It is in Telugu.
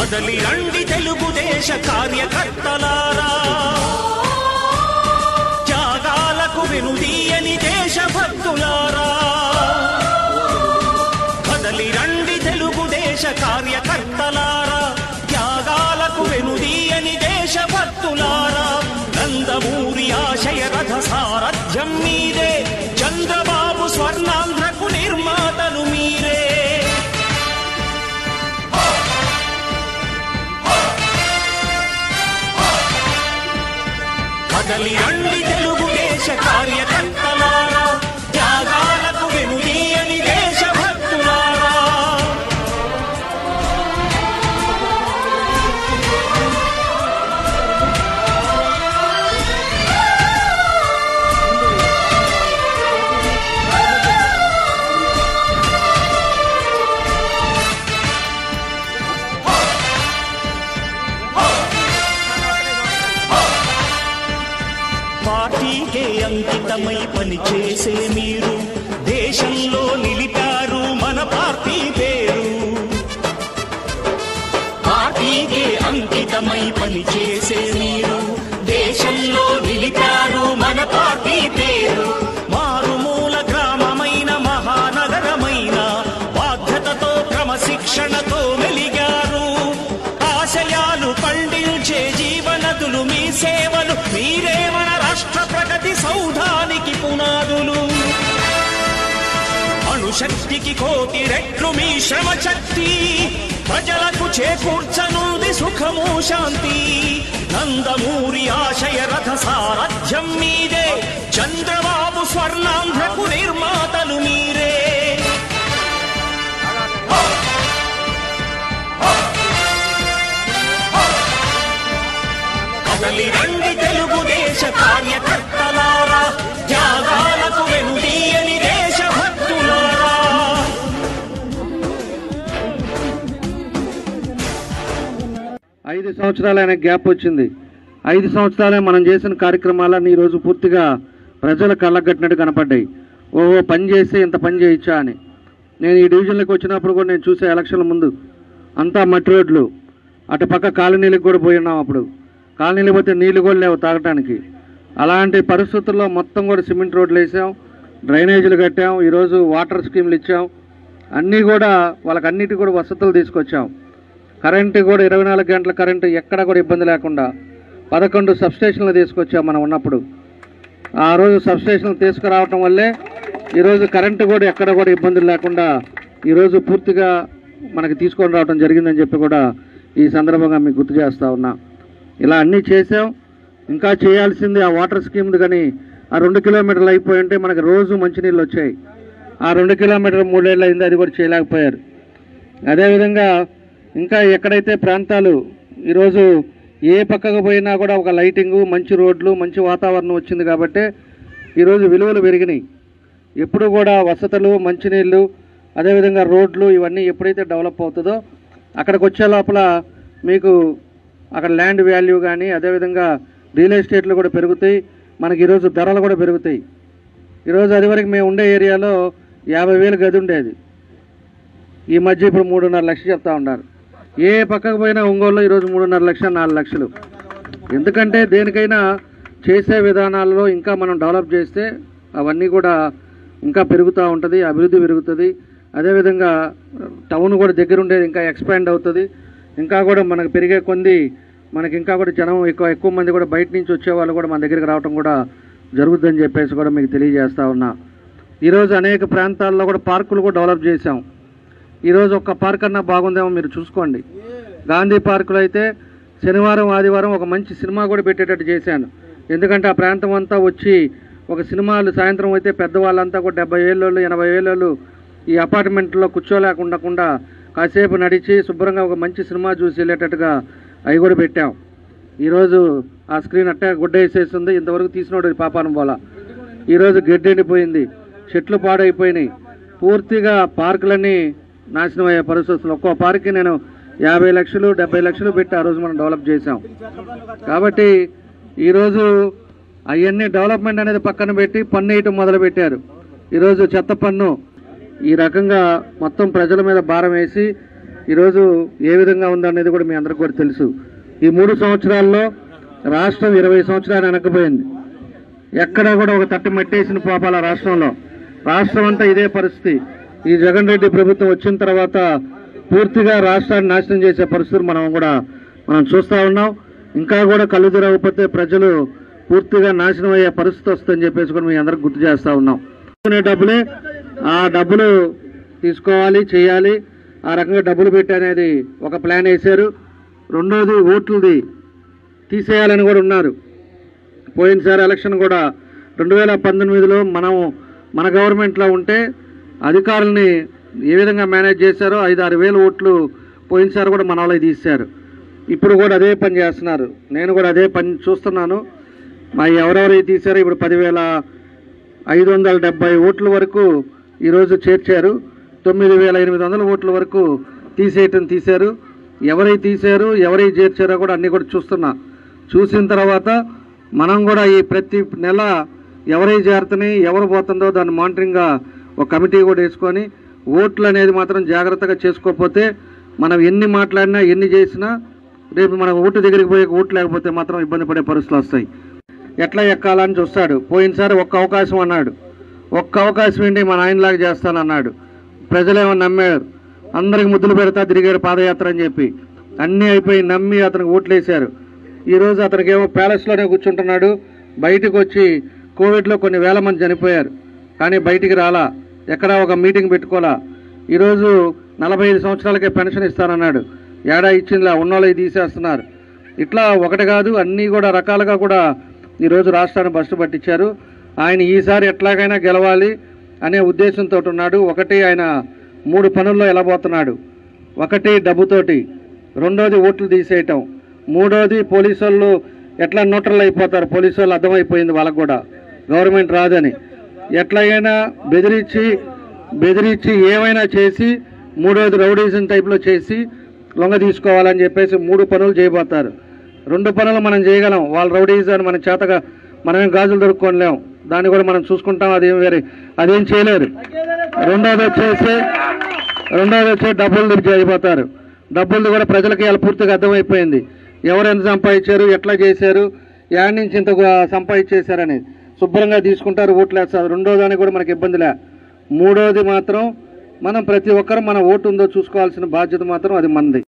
కదలి రండి తెలుగుదేశ కార్యకర్తలారా త్యాగాలకు వెనుదీయని దేశభక్తులారా కదలి రండి తెలుగుదేశ కార్యకర్తలారా త్యాగాలకు వెనుదీయని దేశభక్తులారా నందమూరి ఆశయ రథ సారథ్యం మీరే చంద్రబాబు స్వర్ణాంధ్రకు నిర్మాతలు మీరే కదలి రండి తెలుగుదేశ కార్యకర్తలారా త్యాగాలకు వెనుదీయని దేశభక్తులారా పార్టీకే అంకితమై పనిచేసే మీరు దేశంలో నిలిపారు మన పార్టీ పేరు పార్టీకే అంకితమై పనిచేసే మీరు దేశంలో నిలిపారు మన పార్టీ పేరు మారుమూల గ్రామమైన మహానగరమైన బాధ్యతతో క్రమశిక్షణతో మెలిగారు ఆశయాలు పండించే జీవనదులు మీ సేవలు మీరే మన రాష్ట్ర ప్రగతి సౌధానికి పునాదులు అణుశక్తికి కోటి రెట్లు మీ శ్రమ శక్తి ప్రజలకు చేకూర్చనుంది సుఖము శాంతి నందమూరి ఆశయ రథ సారథ్యం మీదే చంద్రబాబు స్వర్ణాంధ్రకు నిర్మాతలు మీరే కదలి రండి తెలుగుదేశ కార్యకర్తలారా త్యాగాలకు వెనుదీయని దేశభక్తులారా ఐదు సంవత్సరాలు ఆయన గ్యాప్ వచ్చింది ఐదు సంవత్సరాలే మనం చేసిన కార్యక్రమాలన్నీ ఈరోజు పూర్తిగా ప్రజల కళ్ళగట్టినట్టు కనపడ్డాయి ఓహో పని చేస్తే ఇంత పని చేయొచ్చా అని నేను ఈ డివిజన్లోకి వచ్చినప్పుడు కూడా నేను చూసే ఎలక్షన్ల ముందు అంతా మట్టి రోడ్లు అటు పక్క కాలనీలకు కూడా పోయి ఉన్నాం అప్పుడు కాలనీలకు పోతే నీళ్లు కూడా లేవు తాగటానికి అలాంటి పరిస్థితుల్లో మొత్తం కూడా సిమెంట్ రోడ్లు వేసాం డ్రైనేజీలు కట్టాం ఈరోజు వాటర్ స్కీమ్లు ఇచ్చాం అన్నీ కూడా వాళ్ళకి అన్నిటి కూడా వసతులు తీసుకొచ్చాం కరెంటు కూడా ఇరవై నాలుగు గంటల కరెంటు ఎక్కడ కూడా ఇబ్బంది లేకుండా పదకొండు సబ్స్టేషన్లు తీసుకొచ్చాం మనం ఉన్నప్పుడు ఆ రోజు సబ్స్టేషన్లు తీసుకురావటం వల్లే ఈరోజు కరెంటు కూడా ఎక్కడ కూడా ఇబ్బందులు లేకుండా ఈరోజు పూర్తిగా మనకి తీసుకొని రావడం జరిగిందని చెప్పి కూడా ఈ సందర్భంగా మీకు గుర్తు చేస్తా ఉన్నా ఇలా అన్నీ చేసాం ఇంకా చేయాల్సింది ఆ వాటర్ స్కీమ్ కానీ ఆ రెండు కిలోమీటర్లు అయిపోయి ఉంటే మనకి రోజు మంచినీళ్ళు వచ్చాయి ఆ రెండు కిలోమీటర్ మూడేళ్ళు అయింది అది కూడా చేయలేకపోయారు అదేవిధంగా ఇంకా ఎక్కడైతే ప్రాంతాలు ఈరోజు ఏ పక్కకు పోయినా కూడా ఒక లైటింగు మంచి రోడ్లు మంచి వాతావరణం వచ్చింది కాబట్టి ఈరోజు విలువలు పెరిగినాయి ఎప్పుడు కూడా వసతులు మంచినీళ్ళు అదేవిధంగా రోడ్లు ఇవన్నీ ఎప్పుడైతే డెవలప్ అవుతుందో అక్కడికి వచ్చే లోపల మీకు అక్కడ ల్యాండ్ వాల్యూ కానీ అదేవిధంగా రియల్ ఎస్టేట్లు కూడా పెరుగుతాయి మనకి ఈరోజు ధరలు కూడా పెరుగుతాయి ఈరోజు అది వరకు మేము ఉండే ఏరియాలో యాభై వేలు గది ఉండేది ఈ మధ్య ఇప్పుడు మూడున్నర లక్షలు చెప్తా ఉన్నారు ఏ పక్కకు పోయినా ఒంగోలులో ఈరోజు మూడున్నర లక్షలు నాలుగు లక్షలు ఎందుకంటే దేనికైనా చేసే విధానాలలో ఇంకా మనం డెవలప్ చేస్తే అవన్నీ కూడా ఇంకా పెరుగుతూ ఉంటుంది అభివృద్ధి పెరుగుతుంది అదేవిధంగా టౌన్ కూడా దగ్గర ఉండేది ఇంకా ఎక్స్పాండ్ అవుతుంది ఇంకా కూడా మనకు పెరిగే కొంది మనకి ఇంకా కూడా జనం ఎక్కువ ఎక్కువ మంది కూడా బయట నుంచి వచ్చే వాళ్ళు కూడా మన దగ్గరికి రావడం కూడా జరుగుతుందని చెప్పేసి కూడా మీకు తెలియజేస్తా ఉన్నా ఈరోజు అనేక ప్రాంతాల్లో కూడా పార్కులు కూడా డెవలప్ చేశాం ఈరోజు ఒక్క పార్క్ అన్నా బాగుందేమో మీరు చూసుకోండి గాంధీ పార్కులో అయితే శనివారం ఆదివారం ఒక మంచి సినిమా కూడా పెట్టేటట్టు చేశాను ఎందుకంటే ఆ ప్రాంతం అంతా వచ్చి ఒక సినిమాలు సాయంత్రం అయితే పెద్దవాళ్ళంతా కూడా డెబ్బై ఏళ్ళు ఎనభై ఏళ్ళు ఈ అపార్ట్మెంట్లో కూర్చోలేకుండా కాసేపు నడిచి శుభ్రంగా ఒక మంచి సినిమా చూసి వెళ్ళేటట్టుగా అవి కూడా పెట్టాం ఈరోజు ఆ స్క్రీన్ అట్టే గుడ్డ వేసేస్తుంది ఇంతవరకు తీసినోడు పాపానం పోలా ఈరోజు గడ్డి ఎండిపోయింది చెట్లు పాడైపోయినాయి పూర్తిగా పార్కులన్నీ నాశనం అయ్యే పరిస్థితులు ఒక్కో పార్క్కి నేను యాభై లక్షలు డెబ్బై లక్షలు పెట్టి ఆ రోజు మనం డెవలప్ చేసాం కాబట్టి ఈరోజు అవన్నీ డెవలప్మెంట్ అనేది పక్కన పెట్టి పన్ను వేయటం మొదలు పెట్టారు ఈరోజు చెత్త పన్ను ఈ రకంగా మొత్తం ప్రజల మీద భారం వేసి ఈరోజు ఏ విధంగా ఉందనేది కూడా మీ అందరికి కూడా తెలుసు ఈ మూడు సంవత్సరాల్లో రాష్ట్రం ఇరవై సంవత్సరాలు వెనక్కిపోయింది ఎక్కడా కూడా ఒక తట్టు మట్టేసిన పాపాల రాష్ట్రంలో రాష్ట్రం అంతా ఇదే పరిస్థితి ఈ జగన్ రెడ్డి ప్రభుత్వం వచ్చిన తర్వాత పూర్తిగా రాష్ట్రాన్ని నాశనం చేసే పరిస్థితులు మనం కూడా మనం చూస్తూ ఉన్నాం ఇంకా కూడా కళ్ళు తెరవకపోతే ప్రజలు పూర్తిగా నాశనం అయ్యే పరిస్థితి వస్తుందని చెప్పేసి కూడా మీ అందరికి గుర్తు చేస్తూ ఉన్నాం తీసుకునే డబ్బులే ఆ డబ్బులు తీసుకోవాలి చేయాలి ఆ రకంగా డబ్బులు పెట్టి అనేది ఒక ప్లాన్ వేశారు రెండోది ఓట్లది తీసేయాలని కూడా ఉన్నారు పోయినసారి ఎలక్షన్ కూడా రెండు వేల పంతొమ్మిదిలో మనం మన గవర్నమెంట్లో ఉంటే అధికారుల్ని ఏ విధంగా మేనేజ్ చేశారో ఐదు ఆరు వేల ఓట్లు పోయినసారి కూడా మన వాళ్ళకి తీశారు ఇప్పుడు కూడా అదే పని చేస్తున్నారు నేను కూడా అదే పని చూస్తున్నాను మా ఎవరెవరు తీశారో ఇప్పుడు పదివేల ఐదు వందల డెబ్బై ఓట్ల వరకు ఈరోజు చేర్చారు తొమ్మిది వేల ఎనిమిది వందల ఓట్ల వరకు తీసేయటం తీశారు ఎవరై తీశారు ఎవరై చేర్చారో కూడా అన్నీ కూడా చూస్తున్నా చూసిన తర్వాత మనం కూడా ఈ ప్రతి నెల ఎవరై చేరుతున్నాయి ఎవరు పోతుందో దాన్ని మానిటరింగ్గా ఒక కమిటీ కూడా వేసుకొని ఓట్లు అనేది మాత్రం జాగ్రత్తగా చేసుకోకపోతే మనం ఎన్ని మాట్లాడినా ఎన్ని చేసినా రేపు మన ఓటు దగ్గరికి పోయే ఓట్లు లేకపోతే మాత్రం ఇబ్బంది పడే పరిస్థితులు వస్తాయి ఎట్లా ఎక్కాలని చూస్తాడు పోయినసారి ఒక్క అవకాశం అన్నాడు ఒక్క అవకాశం ఏంటి మా నాయనలాగా చేస్తానన్నాడు ప్రజలేమో నమ్మారు అందరికి ముద్దులు పెడతా తిరిగాడు పాదయాత్ర అని చెప్పి అన్నీ అయిపోయి నమ్మి అతనికి ఓట్లేశారు ఈరోజు అతనికి ఏమో ప్యాలెస్లోనే కూర్చుంటున్నాడు బయటకు వచ్చి కోవిడ్లో కొన్ని వేల మంది చనిపోయారు కానీ బయటికి రాలా ఎక్కడా ఒక మీటింగ్ పెట్టుకోలా ఈరోజు నలభై ఐదు సంవత్సరాలకే పెన్షన్ ఇస్తానన్నాడు ఏడా ఇచ్చిందిలా ఉన్నోళ్ళకి తీసేస్తున్నారు ఇట్లా ఒకటి కాదు అన్నీ కూడా రకాలుగా కూడా ఈరోజు రాష్ట్రాన్ని బస్సు పట్టించారు ఆయన ఈసారి ఎట్లాగైనా గెలవాలి అనే ఉద్దేశంతో ఉన్నాడు ఒకటి ఆయన మూడు పనుల్లో వెళ్ళబోతున్నాడు ఒకటి డబ్బుతోటి రెండోది ఓట్లు తీసేయటం మూడోది పోలీసు వాళ్ళు ఎట్లా న్యూట్రల్ అయిపోతారు పోలీసు వాళ్ళు అర్థమైపోయింది వాళ్ళకు కూడా గవర్నమెంట్ రాదని ఎట్లాగైనా బెదిరించి బెదిరించి ఏమైనా చేసి మూడోది రౌడీజం టైప్లో చేసి లొంగ తీసుకోవాలని చెప్పేసి మూడు పనులు చేయబోతారు రెండు పనులు మనం చేయగలం వాళ్ళ రౌడీజాన్ని మన చేతగా మనమేం గాజులు దొరుకుకోలేం దాన్ని కూడా మనం చూసుకుంటాం అదేం వేరే అదేం చేయలేరు రెండోది వచ్చేసి రెండోది వచ్చి డబ్బులు చేయబోతారు డబ్బులు కూడా ప్రజలకి ఇలా పూర్తిగా అర్థమైపోయింది ఎవరు ఎంత సంపాదించారు ఎట్లా చేశారు యాడ్ నుంచి ఇంత సంపాదించేశారని శుభ్రంగా తీసుకుంటారు ఓట్లు వేస్తారు రెండో దానికి కూడా మనకి ఇబ్బందిలే మూడోది మాత్రం మనం ప్రతి ఒక్కరు మన ఓటు ఉందో చూసుకోవాల్సిన బాధ్యత మాత్రం అది మనది